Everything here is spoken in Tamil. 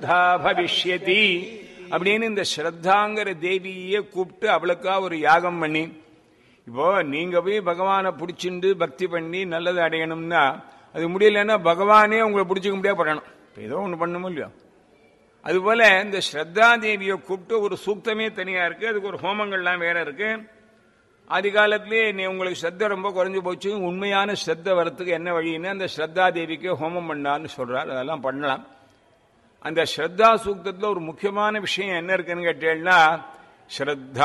பவிஷ்யதி அப்படின்னு இந்த ஸ்ரத்தாங்கிற தேவியே கூப்பிட்டு அவளுக்கா ஒரு யாகம் பண்ணி இப்போ நீங்க போய் பகவானை பிடிச்சிண்டு பக்தி பண்ணி நல்லது அடையணும்னா அது முடியலன்னா பகவானே உங்களை பிடிச்சிக்க முடியாது பண்ணணும் இப்போ ஏதோ ஒன்று பண்ணணும் இல்லையோ அதுபோல இந்த ஸ்ரத்தா தேவியை கூப்பிட்டு ஒரு சூக்தமே தனியா இருக்கு அதுக்கு ஒரு ஹோமங்கள்லாம் வேற இருக்கு ஆதி காலத்திலே நீ உங்களுக்கு ஸ்ரத்த ரொம்ப குறைஞ்சு போச்சு உண்மையான ஸ்ரத்த வரத்துக்கு என்ன வழின்னு அந்த ஸ்ரத்தா தேவிக்கு ஹோமம் பண்ணான்னு சொல்றார் அதெல்லாம் பண்ணலாம் அந்த ஸ்ரத்தா சூக்தத்தில் ஒரு முக்கியமான விஷயம் என்ன இருக்குன்னு கேட்டேன்னா ஸ்ரத்தா